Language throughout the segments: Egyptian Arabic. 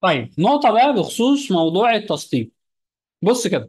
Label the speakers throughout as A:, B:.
A: طيب نقطة بقى بخصوص موضوع التسطيب بص كده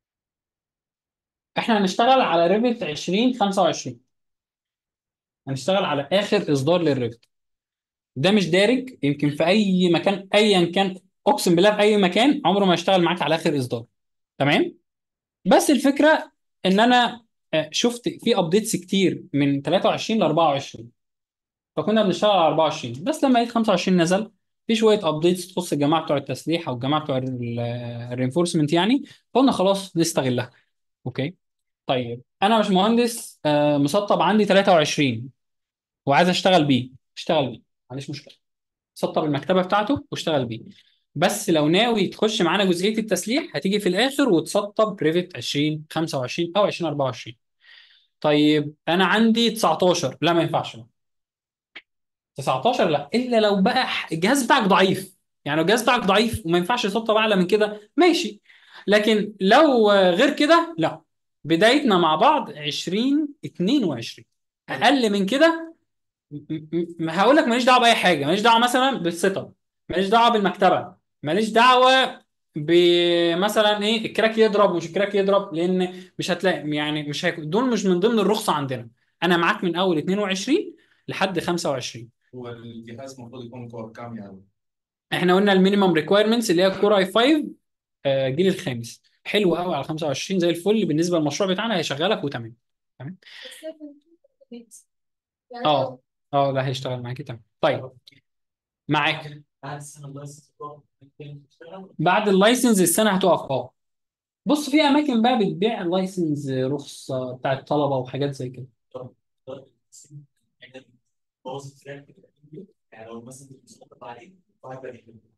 A: احنا هنشتغل على ريفت 2025 هنشتغل على اخر اصدار للريفت ده مش دارج يمكن في اي مكان ايا كان اقسم بالله في اي مكان عمره ما يشتغل معاك على اخر اصدار تمام بس الفكرة ان انا آه، شفت في ابديتس كتير من 23 ل 24 فكنا بنشتغل على 24 بس لما لقيت 25 نزل في شويه ابديتس تخص الجماعه بتوع التسليح او الجماعه بتوع الرينفورسمنت يعني فقلنا خلاص نستغلها اوكي طيب انا مش مهندس آه، مسطب عندي 23 وعايز اشتغل بيه اشتغل بيه ما عنديش مشكله سطب المكتبه بتاعته واشتغل بيه بس لو ناوي تخش معانا جزئيه التسليح هتيجي في الاخر وتسطب ريفت 20 25 او 20 24 طيب انا عندي 19 لا ما ينفعش 19 لا الا لو بقى ح- الجهاز بتاعك ضعيف يعني لو الجهاز بتاعك ضعيف وما ينفعش يسطب اعلى من كده ماشي لكن لو آه، غير كده لا بدايتنا مع بعض 20 22 اقل من كده م- م- هقول لك ماليش دعوه باي حاجه ماليش دعوه مثلا بالسيت اب ماليش دعوه بالمكتبه ماليش دعوه بمثلا ايه الكراك يضرب ومش الكراك يضرب لان مش هتلاقي يعني مش هيكون دول مش من ضمن الرخصه عندنا انا معاك من اول 22 لحد 25
B: هو الجهاز المفروض يكون كور كام يعني؟
A: احنا قلنا المينيمم ريكويرمنتس اللي هي كور اي 5 آه، الجيل الخامس حلو قوي على 25 زي الفل بالنسبه للمشروع بتاعنا هيشغلك وتمام تمام
C: يعني
A: اه اه لا هيشتغل معاكي تمام طيب معاك
D: بعد السنة الله يستر ممكن تشتغل
A: بعد اللايسنس السنه هتقف اه بص في اماكن بقى بتبيع لايسنس رخصه بتاعت طلبه وحاجات زي كده
D: يعني بوظ الفراخ يعني لو مثلا بتسقط عليه واحد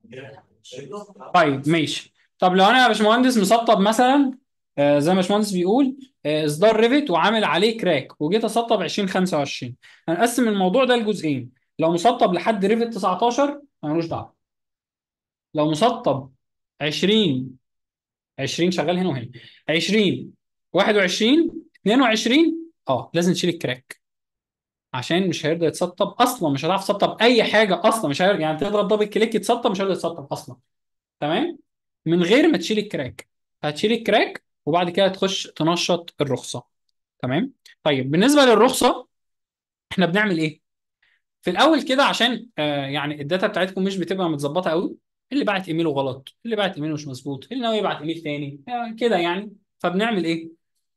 A: طيب ماشي طب لو انا يا باشمهندس مسطب مثلا آه، زي ما باشمهندس بيقول آه، اصدار ريفت وعامل عليه كراك وجيت اسطب 2025 هنقسم الموضوع ده لجزئين لو مسطب لحد ريفت 19 ملوش دعوه لو مسطب 20 20 شغال هنا وهنا 20 21 22 اه لازم تشيل الكراك عشان مش هيرضى يتسطب اصلا مش هتعرف تسطب اي حاجه اصلا مش هيرضى يعني تضرب دبل كليك يتسطب مش هيرضى يتسطب اصلا تمام من غير ما تشيل الكراك هتشيل الكراك وبعد كده تخش تنشط الرخصه تمام طيب بالنسبه للرخصه احنا بنعمل ايه في الاول كده عشان آه يعني الداتا بتاعتكم مش بتبقى متظبطه قوي اللي بعت ايميله غلط اللي بعت ايميله مش مظبوط اللي ناوي يبعت ايميل تاني آه كده يعني فبنعمل ايه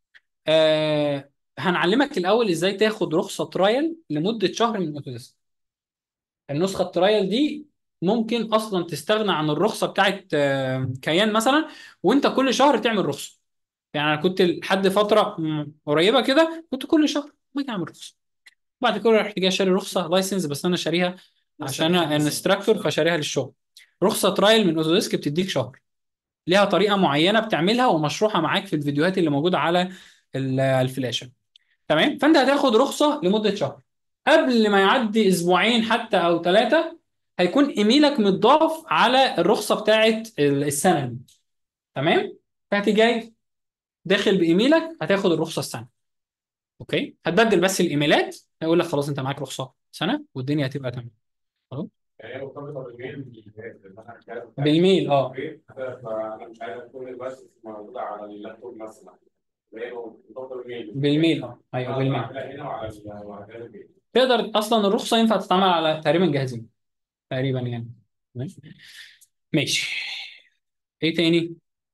A: آه هنعلمك الاول ازاي تاخد رخصه ترايل لمده شهر من اوتوديسك النسخه الترايل دي ممكن اصلا تستغنى عن الرخصه بتاعت آه، كيان مثلا وانت كل شهر تعمل رخصه يعني انا كنت لحد فتره م- قريبه كده كنت كل شهر باجي اعمل رخصه بعد كده رحت جاي شاري رخصه لايسنس بس انا شاريها عشان انا انستراكتور فشاريها للشغل رخصه ترايل من اوتوديسك بتديك شهر ليها طريقه معينه بتعملها ومشروحه معاك في الفيديوهات اللي موجوده على ال- الفلاشه تمام فانت هتاخد رخصه لمده شهر قبل ما يعدي اسبوعين حتى او ثلاثه هيكون ايميلك متضاف على الرخصه بتاعت ال- السنه دي تمام فهتيجي جاي داخل بايميلك هتاخد الرخصه السنه اوكي هتبدل بس الايميلات هيقول لك خلاص انت معاك رخصه سنه والدنيا هتبقى تمام خلاص
B: يعني هي مرتبطة بالميل بالجهاز اللي أنا الجهاز بتاعي
A: بالميل اه
B: البيت، فأنا مش عايز كل البث موجودة على اللابتوب مثلا فهي مرتبطة بالميل
A: بالميل اه ايوه بالميل
B: بعملها هنا وعلى ال- وعلى جهاز البيت
A: تقدر اصلا الرخصه ينفع تتعمل على تقريبا جهازين تقريبا يعني ماشي ماشي ايه تاني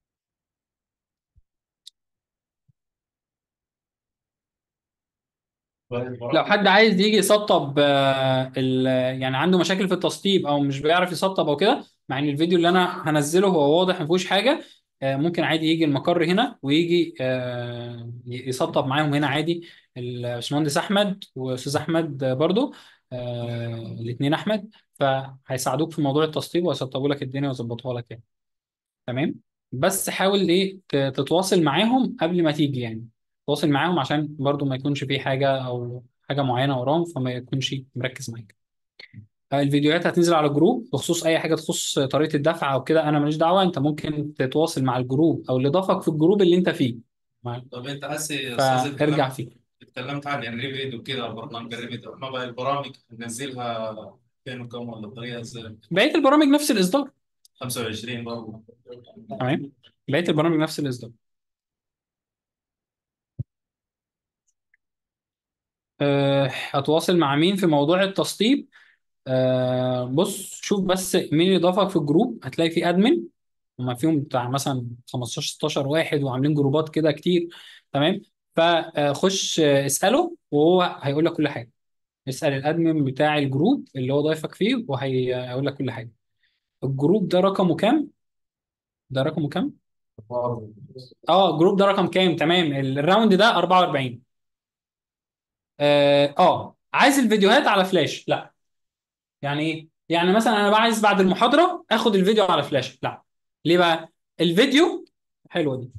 A: لو حد عايز يجي يسطب آه، ال- يعني عنده مشاكل في التسطيب او مش بيعرف يسطب او كده مع ان الفيديو اللي انا هنزله هو واضح ما فيهوش حاجه آه، ممكن عادي يجي المقر هنا ويجي آه، ي- يسطب معاهم هنا عادي الباشمهندس احمد واستاذ احمد برضو الاثنين احمد فهيساعدوك في موضوع التسطيب ويسطبوا لك الدنيا ويظبطوها لك يعني تمام بس حاول ايه ت- تتواصل معاهم قبل ما تيجي يعني تواصل معاهم عشان برضو ما يكونش في حاجة او حاجة معينة وراهم فما يكونش مركز معاك آه، الفيديوهات هتنزل على الجروب بخصوص اي حاجة تخص طريقة الدفع او كده انا ماليش دعوة انت ممكن تتواصل مع الجروب او اللي ضافك في الجروب اللي انت فيه مع-
E: طب انت هسه يا استاذ
A: فارجع
E: اتكلمت
A: فيه
E: اتكلمت عن الريفيد وكده برنامج الريفيد ما بقى البرامج ننزلها فين وكم ولا الطريقه ازاي؟
A: بقية البرامج نفس الاصدار
E: 25 برضه
A: تمام بقيه البرامج نفس الاصدار أه هتواصل مع مين في موضوع التسطيب أه بص شوف بس مين اللي ضافك في الجروب هتلاقي في ادمن هما فيهم بتاع مثلا 15 16 واحد وعاملين جروبات كده كتير تمام فخش اساله وهو هيقول لك كل حاجه اسال الادمن بتاع الجروب اللي هو ضايفك فيه وهيقول لك كل حاجه الجروب ده رقمه كام ده رقمه كام اه الجروب ده رقم كام تمام الراوند ده 44 اه آه. عايز الفيديوهات على فلاش لا يعني ايه يعني مثلا انا بقى عايز بعد المحاضره اخد الفيديو على فلاش لا ليه بقى الفيديو حلوه دي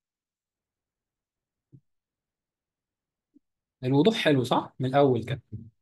A: الوضوح حلو صح من الاول كده